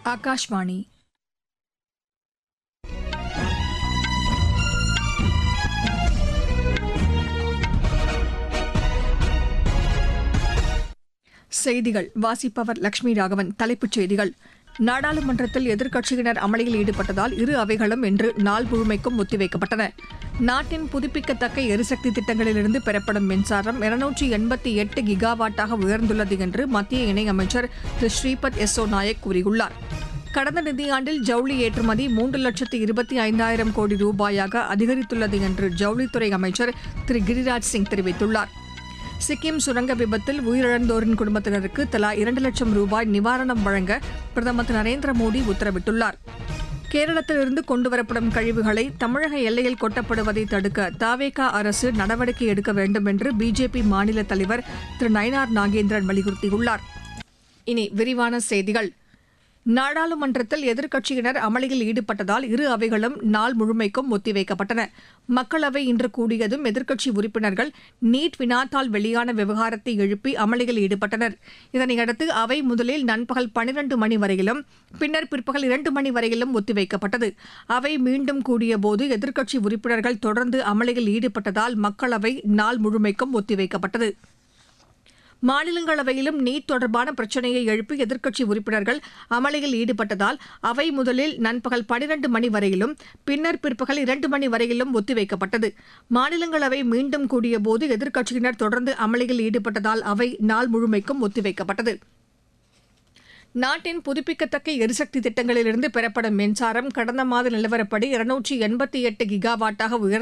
ఆకాశవాణి செய்திகள் வாசிப்பவர் லட்சுமி ராகவன் தலைப்புச் செய்திகள் நாடாளுமன்றத்தில் எதிர்க்கட்சியினர் அமளியில் ஈடுபட்டதால் இரு அவைகளும் இன்று நாள் முழுமைக்கும் ஒத்திவைக்கப்பட்டன நாட்டின் புதுப்பிக்கத்தக்க எரிசக்தி திட்டங்களிலிருந்து பெறப்படும் மின்சாரம் இருநூற்றி எண்பத்தி எட்டு கிகாவாட்டாக உயர்ந்துள்ளது என்று மத்திய இணையமைச்சர் திரு ஸ்ரீபத் எஸ்ஸோ நாயக் கூறியுள்ளார் கடந்த நிதியாண்டில் ஜவுளி ஏற்றுமதி மூன்று லட்சத்து இருபத்தி ஐந்தாயிரம் கோடி ரூபாயாக அதிகரித்துள்ளது என்று ஜவுளித்துறை அமைச்சர் திரு கிரிராஜ் சிங் தெரிவித்துள்ளார் சிக்கிம் சுரங்க விபத்தில் உயிரிழந்தோரின் குடும்பத்தினருக்கு தலா இரண்டு லட்சம் ரூபாய் நிவாரணம் வழங்க பிரதமர் திரு நரேந்திர மோடி உத்தரவிட்டுள்ளார் கேரளத்திலிருந்து கொண்டுவரப்படும் கழிவுகளை தமிழக எல்லையில் கொட்டப்படுவதை தடுக்க தாவேகா அரசு நடவடிக்கை எடுக்க வேண்டும் என்று பிஜேபி மாநில தலைவர் திரு நயனார் நாகேந்திரன் வலியுறுத்தியுள்ளார் இனி விரிவான செய்திகள் நாடாளுமன்றத்தில் எதிர்க்கட்சியினர் அமளியில் ஈடுபட்டதால் இரு அவைகளும் நாள் முழுமைக்கும் ஒத்திவைக்கப்பட்டன மக்களவை இன்று கூடியதும் எதிர்க்கட்சி உறுப்பினர்கள் நீட் வினாத்தால் வெளியான விவகாரத்தை எழுப்பி அமளியில் ஈடுபட்டனர் இதனையடுத்து அவை முதலில் நண்பகல் பனிரண்டு மணி வரையிலும் பின்னர் பிற்பகல் இரண்டு மணி வரையிலும் ஒத்திவைக்கப்பட்டது அவை மீண்டும் கூடியபோது எதிர்க்கட்சி உறுப்பினர்கள் தொடர்ந்து அமளியில் ஈடுபட்டதால் மக்களவை நாள் முழுமைக்கும் ஒத்திவைக்கப்பட்டது மாநிலங்களவையிலும் நீட் தொடர்பான பிரச்சினையை எழுப்பி எதிர்க்கட்சி உறுப்பினர்கள் அமளியில் ஈடுபட்டதால் அவை முதலில் நண்பகல் பனிரண்டு மணி வரையிலும் பின்னர் பிற்பகல் இரண்டு மணி வரையிலும் ஒத்திவைக்கப்பட்டது மாநிலங்களவை மீண்டும் கூடியபோது எதிர்க்கட்சியினர் தொடர்ந்து அமளியில் ஈடுபட்டதால் அவை நாள் முழுமைக்கும் ஒத்திவைக்கப்பட்டது நாட்டின் புதுப்பிக்கத்தக்க எரிசக்தி திட்டங்களிலிருந்து பெறப்படும் மின்சாரம் கடந்த மாத நிலவரப்படி இருநூற்றி எண்பத்தி எட்டு கிகாவாட்டாக உயர்ந்து